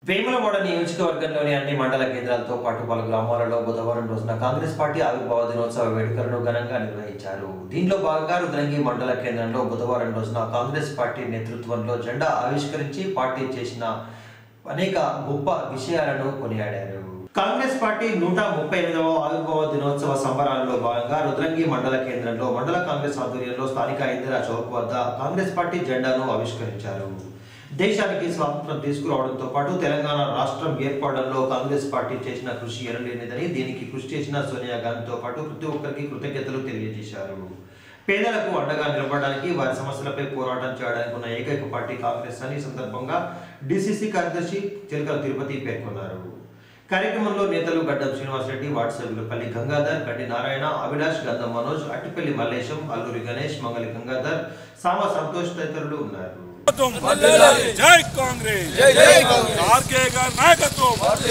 వేములవాడ నియోజకవర్గంలోని అన్ని మండల కేంద్రాలతో పాటు పలు గ్రామాలలో బుధవారం రోజున కాంగ్రెస్ పార్టీ ఆవిర్భావ దినోత్సవ వేడుకలను ఘనంగా నిర్వహించారు దీనిలో భాగంగా రుద్రంగి మండల కేంద్రంలో బుధవారం రోజున కాంగ్రెస్ పార్టీ నేతృత్వంలో జెండా ఆవిష్కరించి పార్టీ చేసిన అనేక గొప్ప విషయాలను కొనియాడారు కాంగ్రెస్ పార్టీ నూట ముప్పై ఎనిమిదవ ఆవిర్భావ దినోత్సవ సంబరాల్లో భాగంగా రుద్రంగి మండల కేంద్రంలో మండల కాంగ్రెస్ ఆధ్వర్యంలో స్థానిక ఇందిరా చౌక్ వద్ద కాంగ్రెస్ పార్టీ జెండాను ఆవిష్కరించారు దేశానికి స్వాతంత్రం తీసుకురావడంతో పాటు తెలంగాణ రాష్ట్రం ఏర్పడంలో కాంగ్రెస్ పార్టీ చేసిన కృషి ఎనలేనిదని దీనికి కృషి చేసిన సోనియా గాంధీతో పాటు ప్రతి ఒక్కరికి కృతజ్ఞతలు తెలియజేశారు పేదలకు అండగా నిలబడడానికి వారి సమస్యలపై పోరాటం చేయడానికి ఉన్న ఏకైక పార్టీ కాంగ్రెస్ అని ఈ సందర్భంగా డిసిసి కార్యదర్శి చిలకల తిరుపతి పేర్కొన్నారు కార్యక్రమంలో నేతలు గడ్డం శ్రీనివాసరెడ్డి వార్డు సభ్యులు పల్లి గంగాధర్ గడ్డి నారాయణ అవినాష్ గంధం మనోజ్ అట్టిపల్లి మల్లేశం అల్లూరి గణేష్ మంగళి గంగాధర్ సామ సంతోష్ తదితరులు ఉన్నారు జై కాంగ్రెస్ ఆర్కే గారి నాయకత్వం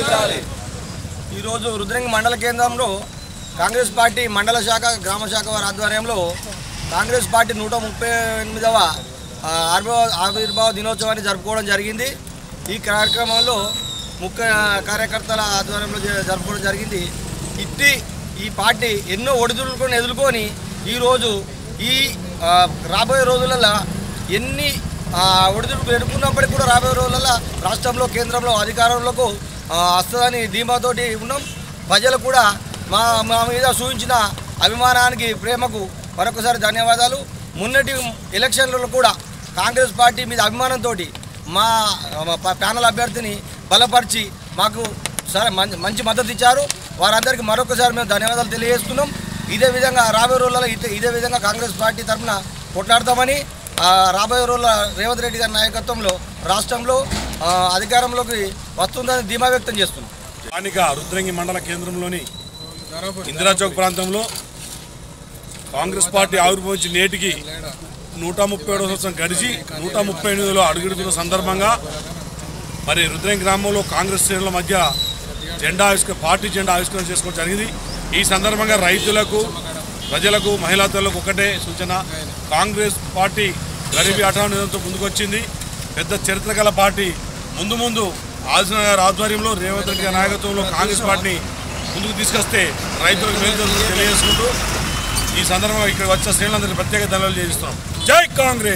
ఈరోజు రుద్రంగి మండల కేంద్రంలో కాంగ్రెస్ పార్టీ మండల శాఖ గ్రామ శాఖ వారి ఆధ్వర్యంలో కాంగ్రెస్ పార్టీ నూట ముప్పై ఎనిమిదవ ఆ, ఆవిర్భావ ఆవిర్భావ దినోత్సవాన్ని జరుపుకోవడం జరిగింది ఈ కార్యక్రమంలో ముఖ్య కార్యకర్తల ఆధ్వర్యంలో జ- జరుపుకోవడం జరిగింది ఇట్టి ఈ పార్టీ ఎన్నో ఒడిదుడుకులను ఎదుర్కొని ఈరోజు ఈ ఆ, రాబోయే రోజులలో ఎన్ని ఆ, ఒడిదుడుకులు ఎదుర్కొన్నప్పటికీ కూడా రాబోయే రోజులలో రాష్ట్రంలో కేంద్రంలో అధికారంలోకి ఆ, వస్తుందని ధీమాతోటి ఉన్నాం ప్రజలు కూడా మా మా మీద చూపించిన అభిమానానికి ప్రేమకు మరొకసారి ధన్యవాదాలు మున్నటి ఎలక్షన్లలో కూడా కాంగ్రెస్ పార్టీ మీద అభిమానంతో మా మా ప- ప్యానల్ అభ్యర్థిని బలపరిచి మాకు సరే మంచి మంచి మద్దతు ఇచ్చారు వారందరికీ మరొకసారి మేము ధన్యవాదాలు తెలియజేస్తున్నాం ఇదే విధంగా రాబోయే రోజులలో ఇదే ఇదే విధంగా కాంగ్రెస్ పార్టీ తరఫున కొట్లాడతామని ఆ, రాబోయే రోజుల రేవంత్ రెడ్డి గారి నాయకత్వంలో రాష్ట్రంలో ఆ, అధికారంలోకి వస్తుందని ధీమా వ్యక్తం చేస్తున్నాం స్థానిక రుద్రంగి మండల కేంద్రంలోని ఇందిరా చౌక్ ప్రాంతంలో కాంగ్రెస్ పార్టీ ఆవిర్భవించి నేటికి నూట ముప్పై ఏడవ సంవత్సరం గడిచి నూట ముప్పై ఎనిమిదిలో అడుగుడుతున్న సందర్భంగా మరి రుద్రంగి గ్రామంలో కాంగ్రెస్ శ్రేణుల మధ్య జెండా ఆవిష్కరణ పార్టీ జెండా ఆవిష్కరణ చేసుకోవడం జరిగింది ఈ సందర్భంగా రైతులకు ప్రజలకు మహిళా తల్లులకు ఒకటే సూచన కాంగ్రెస్ పార్టీ గరీబీ హఠావ్ నిధంతో ముందుకొచ్చింది పెద్ద చరిత్ర గల పార్టీ ముందు ముందు ఆదిత్య గారి ఆధ్వర్యంలో రేవంత్ రెడ్డి గారి నాయకత్వంలో కాంగ్రెస్ పార్టీని ముందుకు తీసుకొస్తే రైతులకు మేలు జరుగుతుందని తెలియజేసుకుంటూ ఈ సందర్భంగా ఇక్కడ వచ్చిన శ్రేణులందరికీ ప్రత్యేక ధన్యవాదాలు చేస్తున్నాం జై కాంగ్రెస్